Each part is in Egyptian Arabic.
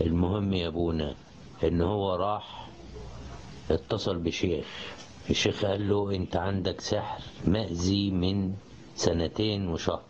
المهم يا ابونا ان هو راح اتصل بشيخ الشيخ قال له انت عندك سحر مأذي من سنتين وشهر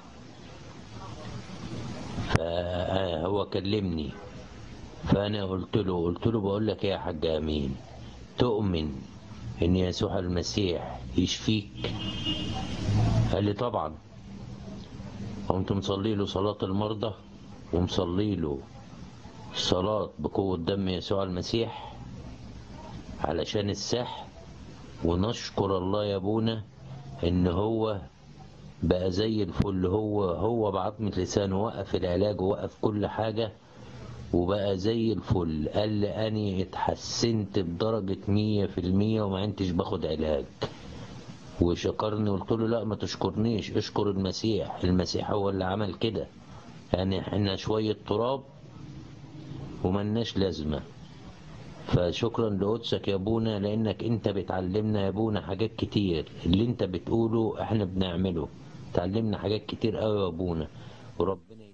فهو كلمني فانا قلت له قلت له بقول لك ايه يا حاج امين تؤمن ان يسوع المسيح يشفيك قال لي طبعا قمت مصلي له صلاة المرضى ومصلي له صلاة بقوة دم يسوع المسيح علشان السحر ونشكر الله يا ابونا ان هو بقى زي الفل هو هو بعظمة لسانه وقف العلاج ووقف كل حاجة وبقى زي الفل قال لي أني اتحسنت بدرجة مية في المية وما عدتش باخد علاج وشكرني قلت له لا ما تشكرنيش اشكر المسيح المسيح هو اللي عمل كده يعني احنا شوية تراب وملناش لازمة فشكرا لقدسك يا ابونا لانك انت بتعلمنا يا ابونا حاجات كتير اللي انت بتقوله احنا بنعمله تعلمنا حاجات كتير قوي يا ابونا وربنا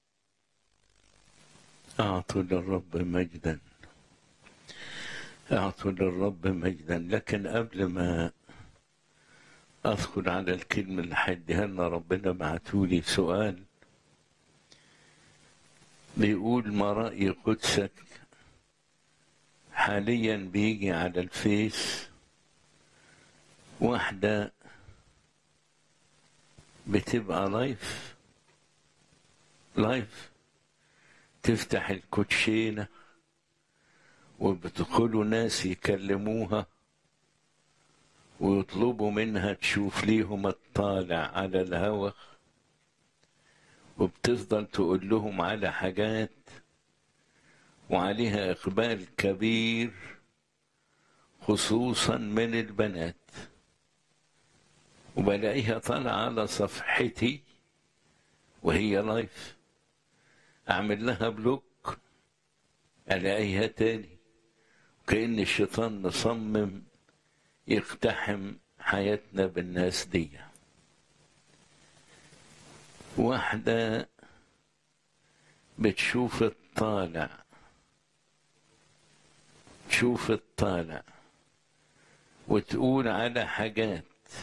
أعطوا للرب مجدا أعطوا للرب مجدا لكن قبل ما أدخل على الكلمة اللي هيديها لنا ربنا بعتولي سؤال بيقول ما رأي قدسك حاليا بيجي على الفيس واحدة بتبقى لايف لايف تفتح الكوتشينة وبتدخلوا ناس يكلموها ويطلبوا منها تشوف ليهم الطالع على الهوى وبتفضل تقول لهم على حاجات وعليها إقبال كبير خصوصا من البنات وبلاقيها طالعة على صفحتي وهي لايف أعمل لها بلوك ألاقيها تاني كأن الشيطان مصمم يقتحم حياتنا بالناس دي واحدة بتشوف الطالع تشوف الطالع وتقول على حاجات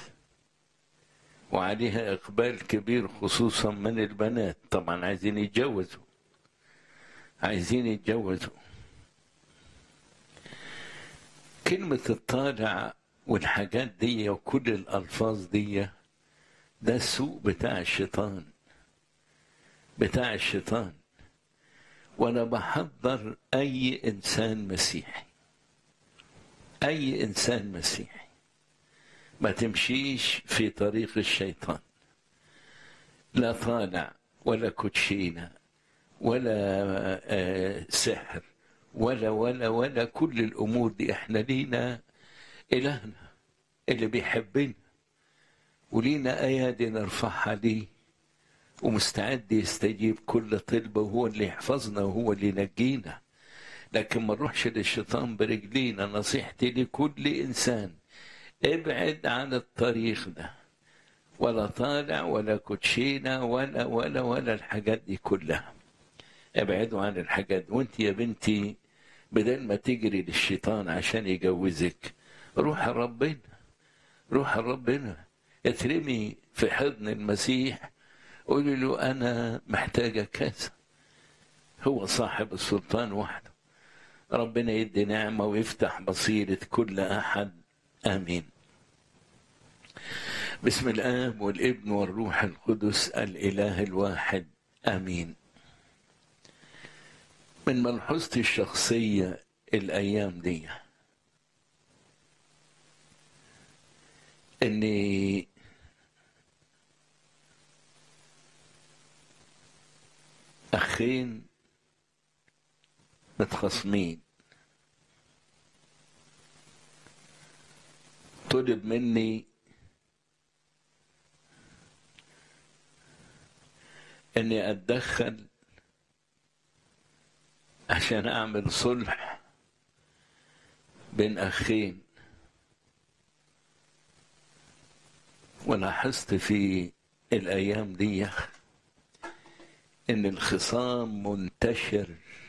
وعليها إقبال كبير خصوصا من البنات طبعا عايزين يتجوزوا عايزين يتجوزوا كلمة الطالع والحاجات دي وكل الألفاظ دي ده السوق بتاع الشيطان بتاع الشيطان وأنا بحضر أي إنسان مسيحي أي إنسان مسيحي ما تمشيش في طريق الشيطان لا طالع ولا كوتشينة ولا آه سحر ولا ولا ولا كل الأمور دي احنا لينا إلهنا اللي بيحبنا ولينا أيادي نرفعها ليه ومستعد يستجيب كل طلبة وهو اللي يحفظنا وهو اللي ينجينا لكن ما نروحش للشيطان برجلينا نصيحتي لكل إنسان ابعد عن الطريق ده ولا طالع ولا كوتشينة ولا ولا ولا الحاجات دي كلها ابعدوا عن الحاجات وانت يا بنتي بدل ما تجري للشيطان عشان يجوزك روح ربنا روح ربنا اترمي في حضن المسيح قولي له انا محتاجة كذا هو صاحب السلطان وحده ربنا يدي نعمة ويفتح بصيرة كل أحد آمين بسم الآب والابن والروح القدس الإله الواحد آمين من ملحوظتي الشخصية الأيام دي إني أخين متخاصمين طلب مني اني اتدخل عشان اعمل صلح بين اخين ولاحظت في الايام دي ان الخصام منتشر